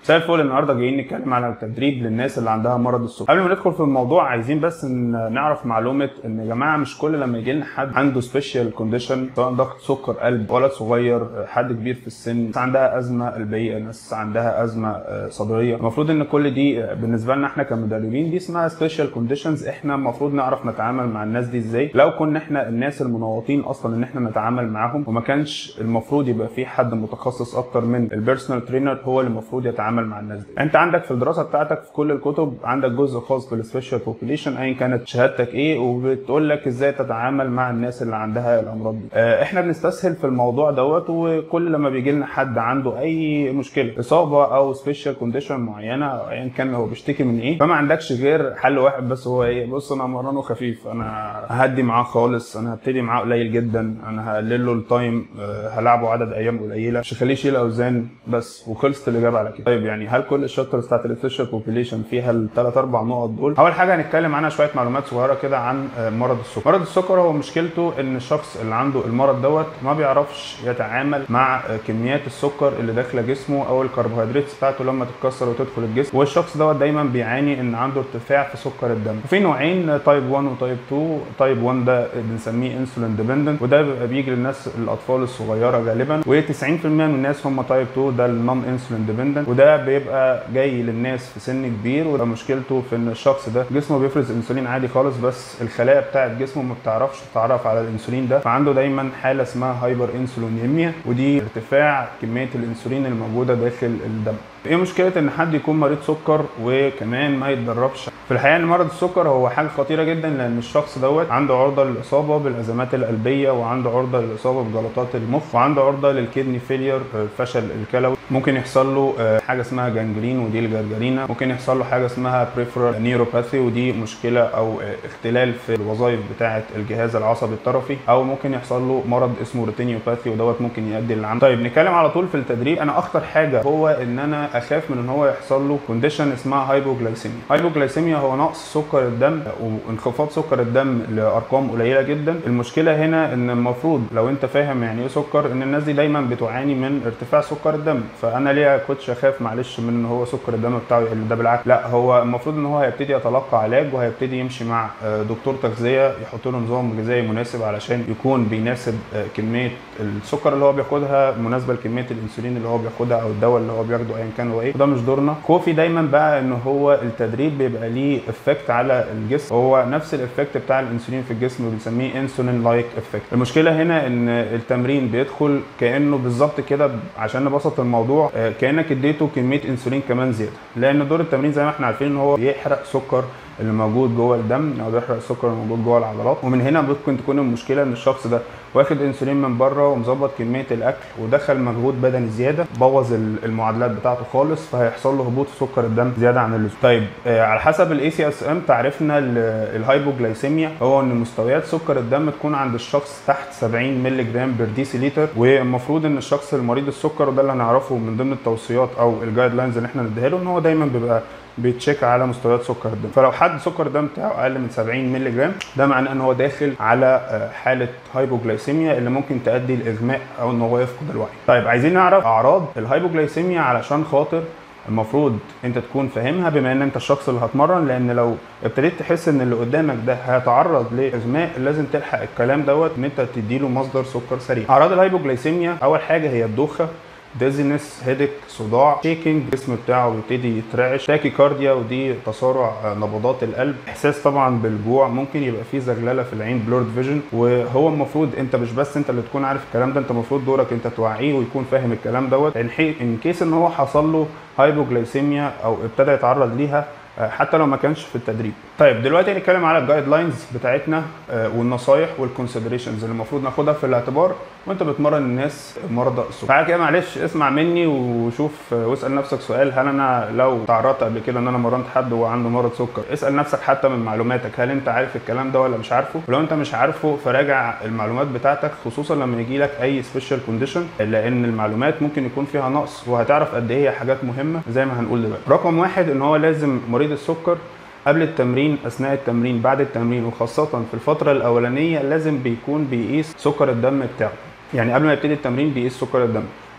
مساء الفل النهارده جايين نتكلم على التدريب للناس اللي عندها مرض السكر قبل ما ندخل في الموضوع عايزين بس ن- نعرف معلومه ان يا جماعه مش كل لما يجي لنا حد عنده سبيشال كونديشن سواء ضغط سكر قلب ولد صغير حد كبير في السن ناس عندها ازمه قلبيه ناس عندها ازمه آه، صدريه المفروض ان كل دي آه، بالنسبه لنا احنا كمدربين دي اسمها سبيشال كونديشنز احنا المفروض نعرف نتعامل مع الناس دي ازاي لو كنا احنا الناس المنوطين اصلا ان احنا نتعامل معاهم وما كانش المفروض يبقى في حد متخصص اكتر من البيرسونال ترينر هو اللي المفروض يتعامل مع الناس دي انت عندك في الدراسه بتاعتك في كل الكتب عندك جزء خاص بالسبيشال بوبوليشن ايا كانت شهادتك ايه وبتقول لك ازاي تتعامل مع الناس اللي عندها الامراض دي آه، احنا بنستسهل في الموضوع دوت وكل لما بيجي لنا حد عنده اي مشكله اصابه او سبيشال كونديشن معينه أو ايا كان هو بيشتكي من ايه فما عندكش غير حل واحد بس هو ايه بص انا مرنه خفيف انا هدي معاه خالص انا هبتدي معاه قليل جدا انا هقلل له التايم آه، هلعبه عدد ايام قليله مش هخليه يشيل اوزان بس وخلصت الاجابه على كده طيب يعني هل كل الشابترز بتاعت السبيشال بوبيليشن فيها الثلاث اربع نقط دول اول حاجه هنتكلم عنها شويه معلومات صغيره كده عن آه، مرض السكر مرض السكر هو مشكلته ان الشخص اللي عنده المرض دوت ما بيعرفش يتعامل مع آه، كميات السكر اللي داخله جسمه او الكربوهيدرات بتاعته لما تتكسر وتدخل الجسم والشخص دوت دايما بيعاني ان عنده ارتفاع في سكر الدم وفي نوعين تايب 1 وتايب 2 تايب 1 ده بنسميه انسولين ديبندنت وده بيبقى بيجي للناس الاطفال الصغيره غالبا و90% من الناس هم تايب 2 ده النون انسولين ديبندنت وده بيبقى جاي للناس في سن كبير وده مشكلته في ان الشخص ده جسمه بيفرز انسولين عادي خالص بس الخلايا بتاعت جسمه ما بتعرفش تتعرف على الانسولين ده فعنده دايما حاله اسمها هايبر انسولينيميا ودي ارتفاع كميه الانسولين الموجوده داخل الدم ايه مشكله ان حد يكون مريض سكر وكمان ما يتدربش في الحقيقه ان مرض السكر هو حاجه خطيره جدا لان الشخص دوت عنده عرضه للاصابه بالازمات القلبيه وعنده عرضه للاصابه بجلطات المخ وعنده عرضه للكدني فيلير الفشل الكلوي ممكن يحصل له آه، حاجه اسمها جانجرين ودي الجرجرينه ممكن يحصل له حاجه اسمها بريفرال نيوروباثي ودي مشكله او آه، اختلال في الوظائف بتاعه الجهاز العصبي الطرفي او ممكن يحصل له مرض اسمه ريتينيوباثي ودوت ممكن يؤدي للعمى طيب نتكلم على طول في التدريب انا اخطر حاجه هو ان انا اخاف من ان هو يحصل له كونديشن اسمها هايبوجلايسيميا هايبوجلايسيميا هو نقص سكر الدم وانخفاض سكر الدم لارقام قليله جدا المشكله هنا ان المفروض لو انت فاهم يعني ايه سكر ان الناس دي دايما بتعاني من ارتفاع سكر الدم فانا ليه يا كوتش اخاف معلش من ان هو سكر الدم بتاعه يقل ده بالعكس لا هو المفروض ان هو هيبتدي يتلقى علاج وهيبتدي يمشي مع آه، دكتور تغذيه يحط له نظام غذائي مناسب علشان يكون بيناسب آه، كميه السكر اللي هو بياخدها مناسبه لكميه الانسولين اللي هو بياخدها او الدواء اللي هو بياخده ايا كان هو ايه وده مش دورنا خوفي دايما بقى ان هو التدريب بيبقى ليه افكت على الجسم هو نفس الافكت بتاع الانسولين في الجسم بنسميه انسولين لايك افكت المشكله هنا ان التمرين بيدخل كانه بالظبط كده عشان نبسط الموضوع آه، كانك اديته كميه انسولين كمان زياده لان دور التمرين زي ما احنا عارفين ان هو بيحرق سكر اللي موجود جوه الدم او بيحرق السكر اللي موجود جوه العضلات ومن هنا ممكن تكون المشكله ان الشخص ده واخد انسولين من بره ومظبط كميه الاكل ودخل مجهود بدني زياده بوظ ال- المعادلات بتاعته خالص فهيحصل له هبوط في سكر الدم زياده عن اللزوم. طيب آه على حسب الاي سي اس ام تعرفنا ال- الهايبوجلايسيميا هو ان مستويات سكر الدم تكون عند الشخص تحت 70 مللي جرام بير ديسي لتر والمفروض ان الشخص المريض السكر وده اللي هنعرفه من ضمن التوصيات او الجايد لاينز اللي احنا نديها له ان هو دايما بيبقى بيتشيك على مستويات سكر الدم فلو حد سكر الدم بتاعه اقل من 70 مللي جرام ده معناه ان هو داخل على آه، حاله هايبوجلايسيميا اللي ممكن تؤدي لاغماء او ان هو يفقد الوعي طيب عايزين نعرف اعراض الهايبوجلايسيميا علشان خاطر المفروض انت تكون فاهمها بما ان انت الشخص اللي هتمرن لان لو ابتديت تحس ان اللي قدامك ده هيتعرض لاغماء لازم تلحق الكلام دوت ان انت تديله مصدر سكر سريع اعراض الهايبوجلايسيميا اول حاجه هي الدوخه ديزنس هيدك صداع شيكينج الجسم بتاعه بيبتدي يترعش تاكي كارديا ودي تسارع آه، نبضات القلب احساس طبعا بالجوع ممكن يبقى فيه زغلله في العين بلورد فيجن وهو المفروض انت مش بس انت اللي تكون عارف الكلام ده انت المفروض دورك انت توعيه ويكون فاهم الكلام دوت ان حي- ان كيس ان هو حصل له هايبوجلايسيميا او ابتدى يتعرض ليها آه، حتى لو ما كانش في التدريب طيب دلوقتي هنتكلم على الجايد لاينز بتاعتنا آه، والنصايح والكونسيدريشنز اللي المفروض ناخدها في الاعتبار وانت بتمرن الناس مرضى السكر تعالى كده معلش اسمع مني وشوف آه، واسال نفسك سؤال هل انا لو تعرضت قبل كده ان انا مرنت حد وهو عنده مرض سكر اسال نفسك حتى من معلوماتك هل انت عارف الكلام ده ولا مش عارفه ولو انت مش عارفه فراجع المعلومات بتاعتك خصوصا لما يجي لك اي سبيشال كونديشن لان المعلومات ممكن يكون فيها نقص وهتعرف قد ايه هي حاجات مهمه زي ما هنقول دلوقتي رقم واحد ان هو لازم مريض السكر قبل التمرين اثناء التمرين بعد التمرين وخاصه في الفتره الاولانيه لازم بيكون بيقيس سكر الدم بتاعه يعني قبل ما يبتدي التمرين بيقيس سكر الدم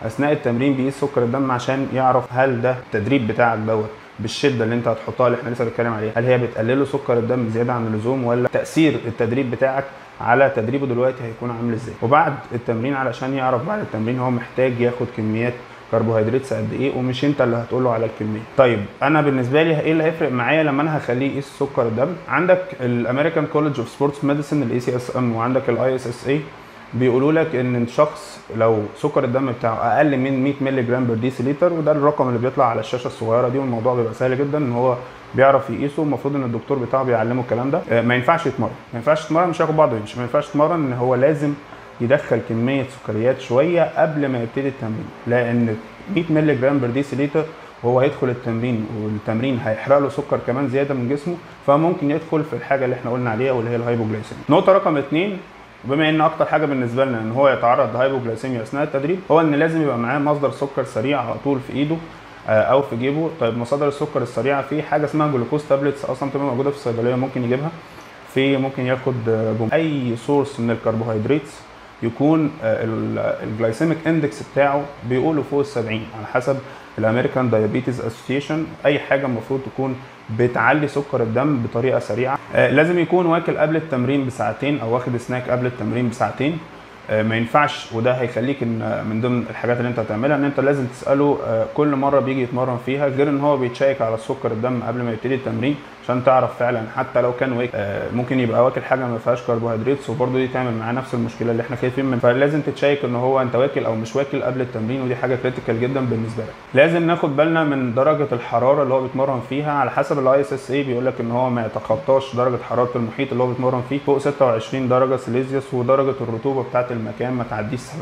اثناء التمرين بيقيس سكر الدم عشان يعرف هل ده التدريب بتاعك دوت بالشده اللي انت هتحطها اللي احنا لسه بنتكلم عليها هل هي بتقلله سكر الدم زياده عن اللزوم ولا تاثير التدريب بتاعك على تدريبه دلوقتي هيكون عامل ازاي وبعد التمرين علشان يعرف بعد التمرين هو محتاج ياخد كميات كربوهيدرات قد ايه ومش انت اللي هتقول له على الكميه طيب انا بالنسبه لي ايه اللي هيفرق معايا لما انا هخليه يقيس سكر الدم عندك الامريكان كولج اوف سبورتس ميديسن الاي سي اس ام وعندك الاي اس اس اي بيقولوا لك ان الشخص لو سكر الدم بتاعه اقل من 100 مللي جرام بر ديسيليتر وده الرقم اللي بيطلع على الشاشه الصغيره دي والموضوع بيبقى سهل جدا ان هو بيعرف يقيسه المفروض ان الدكتور بتاعه بيعلمه الكلام ده آه، ما ينفعش يتمرن ما ينفعش يتمرن مش هياخد بعضه يمشي ما ينفعش يتمرن ان هو لازم يدخل كميه سكريات شويه قبل ما يبتدي التمرين لان 100 مللي جرام بر ديسيليتر وهو هيدخل التمرين والتمرين هيحرق له سكر كمان زياده من جسمه فممكن يدخل في الحاجه اللي احنا قلنا عليها واللي هي الهايبوجلايسيميا نقطه رقم اثنين بما ان اكتر حاجه بالنسبه لنا ان هو يتعرض لهايبوجلايسيميا اثناء التدريب هو ان لازم يبقى معاه مصدر سكر سريع على طول في ايده آه، او في جيبه طيب مصادر السكر السريعه في حاجه اسمها جلوكوز تابلتس اصلا بتبقى موجوده في الصيدليه ممكن يجيبها في ممكن ياخد آه، بوم. اي سورس من الكربوهيدرات يكون الجلايسيميك اندكس بتاعه بيقولوا فوق ال 70 على حسب الامريكان دايابيتيز اسوسيشن اي حاجه المفروض تكون بتعلي سكر الدم بطريقه سريعه آه، لازم يكون واكل قبل التمرين بساعتين او واخد سناك قبل التمرين بساعتين آه، ما ينفعش وده هيخليك ان آه، من ضمن الحاجات اللي انت هتعملها ان انت لازم تساله آه، كل مره بيجي يتمرن فيها غير ان هو بيتشيك على سكر الدم قبل ما يبتدي التمرين عشان تعرف فعلا حتى لو كان واكل آه، ممكن يبقى واكل حاجه ما فيهاش كربوهيدرات وبرده دي تعمل معاه نفس المشكله اللي احنا خايفين منها فلازم تتشيك ان هو انت واكل او مش واكل قبل التمرين ودي حاجه كريتيكال جدا بالنسبه لك لازم ناخد بالنا من درجه الحراره اللي هو بيتمرن فيها على حسب الاي اس اس اي بيقول لك ان هو ما يتخطاش درجه حراره المحيط اللي هو بيتمرن فيه فوق 26 درجه سيليزيوس ودرجه الرطوبه بتاعه المكان ما تعديش 70%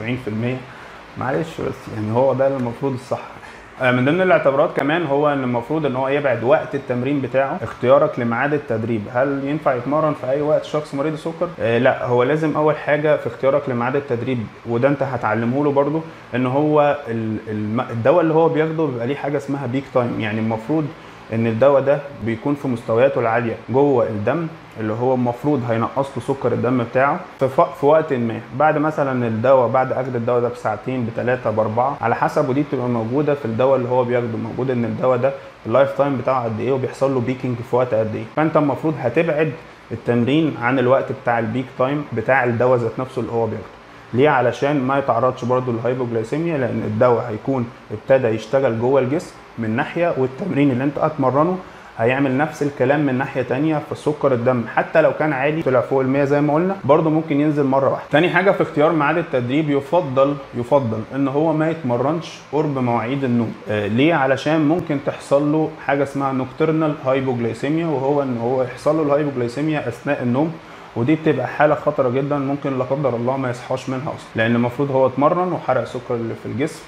معلش بس يعني هو ده المفروض الصح آه، من ضمن الاعتبارات كمان هو ان المفروض ان هو يبعد وقت التمرين بتاعه اختيارك لميعاد التدريب هل ينفع يتمرن في اي وقت شخص مريض السكر آه لا هو لازم اول حاجه في اختيارك لميعاد التدريب وده انت هتعلمه له برده ان هو ال- الم- الدواء اللي هو بياخده بيبقى ليه حاجه اسمها بيك تايم يعني المفروض ان الدواء ده بيكون في مستوياته العاليه جوه الدم اللي هو المفروض هينقص له سكر الدم بتاعه في, ف... في وقت ما بعد مثلا الدواء بعد اخذ الدواء ده بساعتين بثلاثه باربعه على حسب ودي بتبقى موجوده في الدواء اللي هو بياخده موجود ان الدواء ده اللايف تايم بتاعه قد ايه وبيحصل له بيكينج في وقت قد ايه فانت المفروض هتبعد التمرين عن الوقت بتاع البيك تايم بتاع الدواء ذات نفسه اللي هو بياخده ليه علشان ما يتعرضش برضه للهايبوجلايسيميا لان الدواء هيكون ابتدى يشتغل جوه الجسم من ناحيه والتمرين اللي انت هتمرنه هيعمل نفس الكلام من ناحيه تانية فسكر الدم حتى لو كان عالي طلع فوق ال 100 زي ما قلنا برضه ممكن ينزل مره واحده تاني حاجه في اختيار ميعاد التدريب يفضل يفضل ان هو ما يتمرنش قرب مواعيد النوم آه ليه علشان ممكن تحصل له حاجه اسمها نوكترنال هايبوجلايسيميا وهو ان هو يحصل له الهايبوجلايسيميا اثناء النوم ودي بتبقى حاله خطره جدا ممكن لا قدر الله ما يصحاش منها اصلا لان المفروض هو اتمرن وحرق السكر اللي في الجسم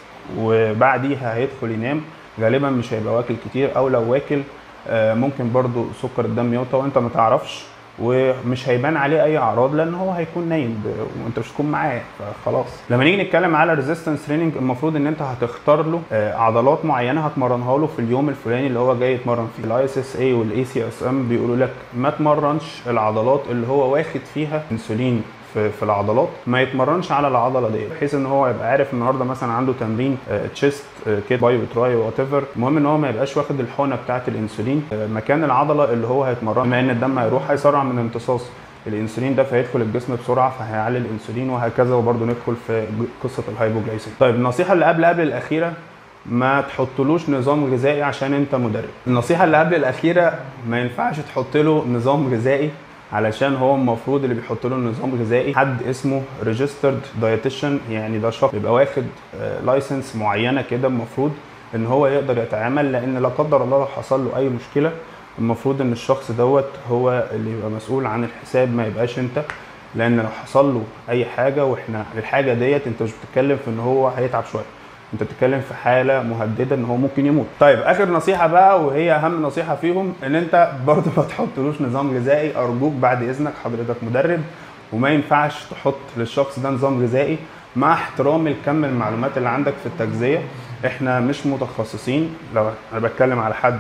وبعديها هيدخل ينام غالبا مش هيبقى واكل كتير او لو واكل آه، ممكن برضو سكر الدم يوطى وانت ما تعرفش ومش هيبان عليه اي اعراض لان هو هيكون نايم ب- وانت مش هتكون معاه فخلاص لما نيجي نتكلم على ريزيستنس تريننج المفروض ان انت هتختار له آه، عضلات معينه هتمرنها له في اليوم الفلاني اللي هو جاي يتمرن فيه الاي اس اس اي والاي سي اس ام بيقولوا لك ما تمرنش العضلات اللي هو واخد فيها انسولين في, في العضلات ما يتمرنش على العضله دي بحيث ان هو يبقى عارف النهارده مثلا عنده تمرين تشيست كيد باي وتراي وات ايفر المهم ان هو ما يبقاش واخد الحقنه بتاعه الانسولين آه، مكان العضله اللي هو هيتمرن بما ان الدم هيروح هيسرع من امتصاص الانسولين ده فهيدخل الجسم بسرعه فهيعلي الانسولين وهكذا وبرده ندخل في ج- قصه الهايبوجلايسيميا طيب النصيحه اللي قبل قبل الاخيره ما تحطلوش نظام غذائي عشان انت مدرب النصيحه اللي قبل الاخيره ما ينفعش تحط له نظام غذائي علشان هو المفروض اللي بيحط له نظام غذائي حد اسمه ريجسترد دايتيشن يعني ده شخص بيبقى واخد لايسنس معينه كده المفروض ان هو يقدر يتعامل لان لا قدر الله لو حصل له اي مشكله المفروض ان الشخص دوت هو اللي يبقى مسؤول عن الحساب ما يبقاش انت لان لو حصل له اي حاجه واحنا الحاجه ديت انت مش بتتكلم في ان هو هيتعب شويه انت بتتكلم في حاله مهدده ان هو ممكن يموت طيب اخر نصيحه بقى وهي اهم نصيحه فيهم ان انت برضه ما تحطلوش نظام غذائي ارجوك بعد اذنك حضرتك مدرب وما ينفعش تحط للشخص ده نظام غذائي مع احترامي لكم المعلومات اللي عندك في التغذيه احنا مش متخصصين لو انا بتكلم على حد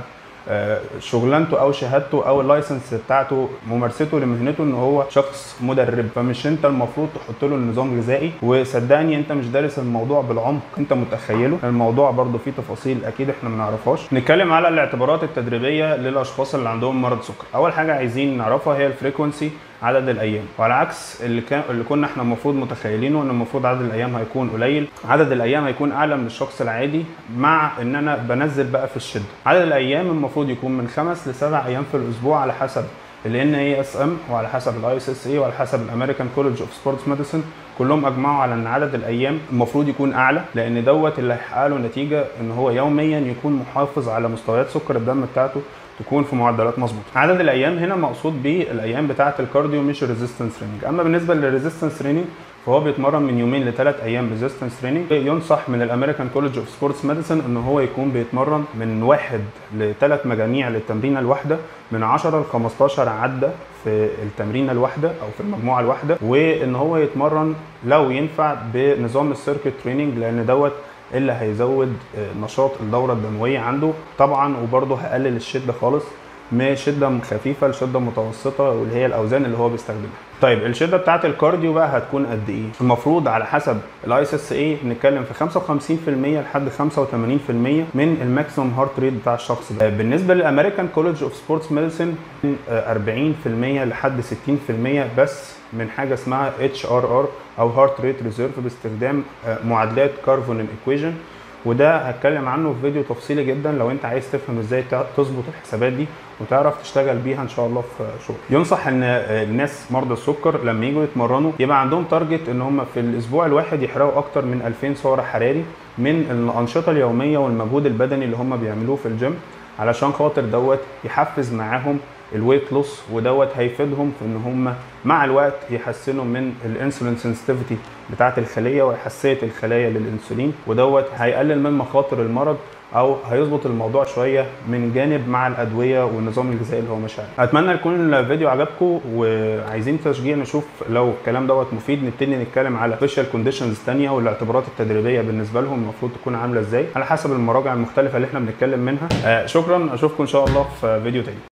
آه، شغلانته او شهادته او اللايسنس بتاعته ممارسته لمهنته ان هو شخص مدرب فمش انت المفروض تحط له النظام الغذائي وصدقني انت مش دارس الموضوع بالعمق انت متخيله الموضوع برضو فيه تفاصيل اكيد احنا ما نعرفهاش نتكلم على الاعتبارات التدريبيه للاشخاص اللي عندهم مرض سكر اول حاجه عايزين نعرفها هي الفريكونسي عدد الايام وعلى عكس اللي كان اللي كنا احنا المفروض متخيلينه ان المفروض عدد الايام هيكون قليل عدد الايام هيكون اعلى من الشخص العادي مع ان انا بنزل بقى في الشده عدد الايام المفروض يكون من خمس لسبع ايام في الاسبوع على حسب ال اي اس ام وعلى حسب الاي اس اس اي وعلى حسب الامريكان كولج اوف سبورتس ميديسن كلهم اجمعوا على ان عدد الايام المفروض يكون اعلى لان دوت اللي هيحقق له نتيجه ان هو يوميا يكون محافظ على مستويات سكر الدم بتاعته تكون في معدلات مظبوطه عدد الايام هنا مقصود بيه الايام بتاعه الكارديو مش الريزيستنس تريننج اما بالنسبه للريزيستنس تريننج فهو بيتمرن من يومين لثلاث ايام ريزيستنس تريننج ينصح من الامريكان كولج اوف سبورتس ميديسن ان هو يكون بيتمرن من واحد لثلاث مجاميع للتمرينه الواحده من 10 ل 15 عده في التمرينه الواحده او في المجموعه الواحده وان هو يتمرن لو ينفع بنظام السيركت تريننج لان دوت اللي هيزود نشاط الدوره الدمويه عنده طبعا وبرضه هيقلل الشده خالص من شده خفيفه لشده متوسطه واللي هي الاوزان اللي هو بيستخدمها. طيب الشده بتاعت الكارديو بقى هتكون قد ايه؟ المفروض على حسب الاي اس اس اي نتكلم في 55% لحد 85% من الماكسيموم هارت ريت بتاع الشخص ده. بالنسبه للامريكان كولج اوف سبورتس ميديسن 40% لحد 60% بس من حاجه اسمها اتش ار ار او هارت ريت ريزيرف باستخدام معادلات كارفون ايكويشن وده هتكلم عنه في فيديو تفصيلي جدا لو انت عايز تفهم ازاي تظبط الحسابات دي وتعرف تشتغل بيها ان شاء الله في شغل ينصح ان الناس مرضى السكر لما يجوا يتمرنوا يبقى عندهم تارجت ان هم في الاسبوع الواحد يحرقوا اكتر من 2000 سعر حراري من الانشطه اليوميه والمجهود البدني اللي هم بيعملوه في الجيم علشان خاطر دوت يحفز معاهم الويت لوس ودوت هيفيدهم في ان هم مع الوقت يحسنوا من الانسولين سنسيتيفيتي بتاعه الخليه وحساسيه الخلايا للانسولين ودوت هيقلل من مخاطر المرض او هيظبط الموضوع شويه من جانب مع الادويه والنظام الغذائي اللي هو ماشي عليه. اتمنى يكون الفيديو عجبكم وعايزين تشجيع نشوف لو الكلام دوت مفيد نبتدي نتكلم على سبيشال كونديشنز ثانيه والاعتبارات التدريبيه بالنسبه لهم المفروض تكون عامله ازاي على حسب المراجع المختلفه اللي احنا بنتكلم منها. آه شكرا اشوفكم ان شاء الله في فيديو تاني.